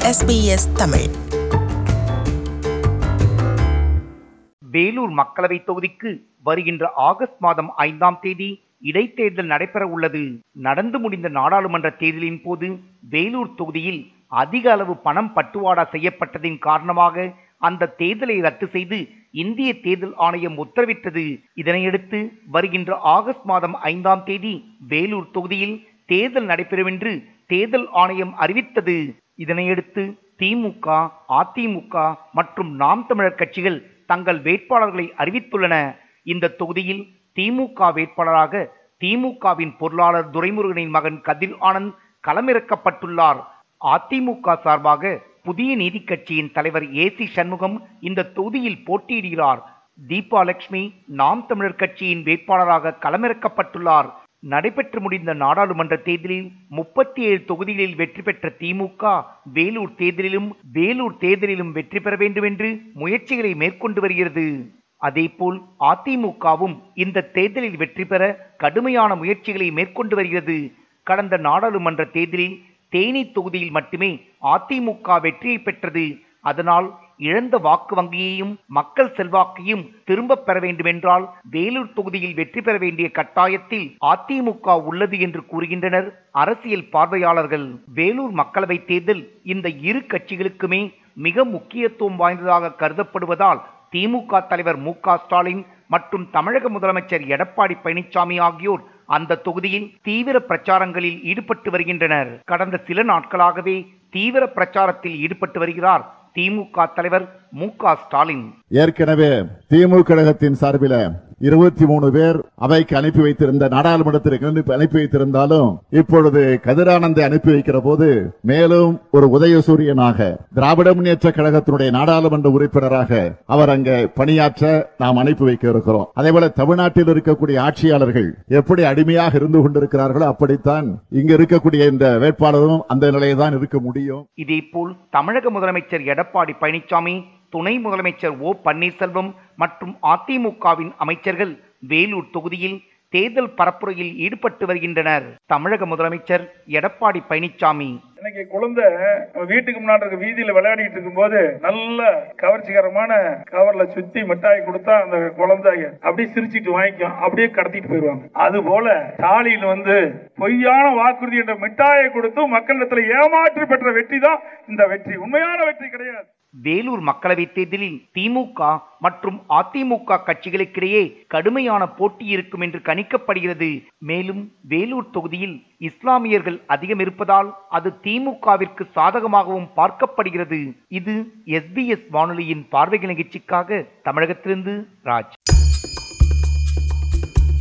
SBS Tamil Vellore மக்களவை தொகுதிக்கு வருகின்ற ஆகஸ்ட் மாதம் ஐந்தாம் தேதி இடைத்தேர்தல் நடைபெற உள்ளது நடந்து முடிந்த நாடாளுமன்ற தேர்தலின் போது வேலூர் தொகுதியில் அதிக அளவு பணம் பட்டுவாடா செய்யப்பட்டதின் காரணமாக அந்த தேர்தலை ரத்து செய்து இந்திய தேர்தல் ஆணையம் உத்தரவிட்டது இதனையடுத்து வருகின்ற ஆகஸ்ட் மாதம் ஐந்தாம் தேதி வேலூர் தொகுதியில் தேர்தல் நடைபெறும் என்று தேர்தல் ஆணையம் அறிவித்தது இதனையடுத்து திமுக அதிமுக மற்றும் நாம் தமிழர் கட்சிகள் தங்கள் வேட்பாளர்களை அறிவித்துள்ளன இந்த தொகுதியில் திமுக வேட்பாளராக திமுகவின் பொருளாளர் துரைமுருகனின் மகன் கதிர் ஆனந்த் களமிறக்கப்பட்டுள்ளார் அதிமுக சார்பாக புதிய நீதி கட்சியின் தலைவர் ஏ சி சண்முகம் இந்த தொகுதியில் போட்டியிடுகிறார் தீபா லட்சுமி நாம் தமிழர் கட்சியின் வேட்பாளராக களமிறக்கப்பட்டுள்ளார் நடைபெற்று முடிந்த நாடாளுமன்ற தேர்தலில் முப்பத்தி ஏழு தொகுதிகளில் வெற்றி பெற்ற திமுக வேலூர் தேர்தலிலும் வேலூர் தேர்தலிலும் வெற்றி பெற வேண்டும் என்று முயற்சிகளை மேற்கொண்டு வருகிறது அதேபோல் அதிமுகவும் இந்த தேர்தலில் வெற்றி பெற கடுமையான முயற்சிகளை மேற்கொண்டு வருகிறது கடந்த நாடாளுமன்ற தேர்தலில் தேனி தொகுதியில் மட்டுமே அதிமுக வெற்றியை பெற்றது அதனால் இழந்த வாக்கு வங்கியையும் மக்கள் செல்வாக்கையும் திரும்பப் பெற வேண்டுமென்றால் வேலூர் தொகுதியில் வெற்றி பெற வேண்டிய கட்டாயத்தில் அதிமுக உள்ளது என்று கூறுகின்றனர் அரசியல் பார்வையாளர்கள் வேலூர் மக்களவை தேர்தல் இந்த இரு கட்சிகளுக்குமே மிக முக்கியத்துவம் வாய்ந்ததாக கருதப்படுவதால் திமுக தலைவர் மு க ஸ்டாலின் மற்றும் தமிழக முதலமைச்சர் எடப்பாடி பழனிசாமி ஆகியோர் அந்த தொகுதியில் தீவிர பிரச்சாரங்களில் ஈடுபட்டு வருகின்றனர் கடந்த சில நாட்களாகவே தீவிர பிரச்சாரத்தில் ஈடுபட்டு வருகிறார் திமுக தலைவர் மு க ஸ்டாலின் ஏற்கனவே திமுக கழகத்தின் சார்பில் இருபத்தி மூணு பேர் அவைக்கு அனுப்பி வைத்திருந்த நாடாளுமன்றத்திற்கு அனுப்பி- அனுப்பி வைத்திருந்தாலும் இப்பொழுது கதிரானந்தை அனுப்பி வைக்கிற போது மேலும் ஒரு உதயசூரியனாக திராவிட முன்னேற்ற கழகத்தினுடைய நாடாளுமன்ற உறுப்பினராக அவர் அங்கே பணியாற்ற நாம் அனுப்பி வைக்க இருக்கிறோம் அதேபோல தமிழ்நாட்டில் இருக்கக்கூடிய ஆட்சியாளர்கள் எப்படி அடிமையாக இருந்து கொண்டிருக்கிறார்களோ அப்படித்தான் இங்க இருக்கக்கூடிய இந்த வேட்பாளரும் அந்த நிலையில் தான் இருக்க முடியும் இதேபோல் தமிழக முதலமைச்சர் எடப்பாடி பழனிசாமி துணை முதலமைச்சர் ஓ பன்னீர்செல்வம் மற்றும் அதிமுகவின் அமைச்சர்கள் வேலூர் தொகுதியில் தேர்தல் பரப்புரையில் ஈடுபட்டு வருகின்றனர் தமிழக முதலமைச்சர் எடப்பாடி பழனிசாமி இன்னைக்கு குழந்தை வீட்டுக்கு முன்னாடி இருக்க வீதியில விளையாடிட்டு இருக்கும்போது நல்ல கவர்ச்சிகரமான கவர்ல சுத்தி மிட்டாய் கொடுத்தா அந்த குழந்தை அப்படியே சிரிச்சிட்டு வாங்கிக்கும் அப்படியே கடத்திட்டு போயிருவாங்க அது போல ஸ்டாலின் வந்து பொய்யான வாக்குறுதி என்ற மிட்டாயை கொடுத்து மக்களிடத்துல ஏமாற்றி பெற்ற வெற்றி தான் இந்த வெற்றி உண்மையான வெற்றி கிடையாது வேலூர் மக்களவைத் தேர்தலில் திமுக மற்றும் அதிமுக கட்சிகளுக்கிடையே கடுமையான போட்டி இருக்கும் என்று கணிக்கப்படுகிறது மேலும் வேலூர் தொகுதியில் இஸ்லாமியர்கள் அதிகம் இருப்பதால் அது திமுகவிற்கு சாதகமாகவும் பார்க்கப்படுகிறது இது எஸ்பிஎஸ் வானொலியின் பார்வைகள் நிகழ்ச்சிக்காக தமிழகத்திலிருந்து ராஜ்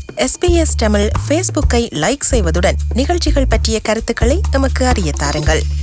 SBS தமிழ் ஃபேஸ்புக்கை லைக் செய்வதுடன் நிகழ்ச்சிகள் பற்றிய கருத்துக்களை எமக்கு அறிய தாருங்கள்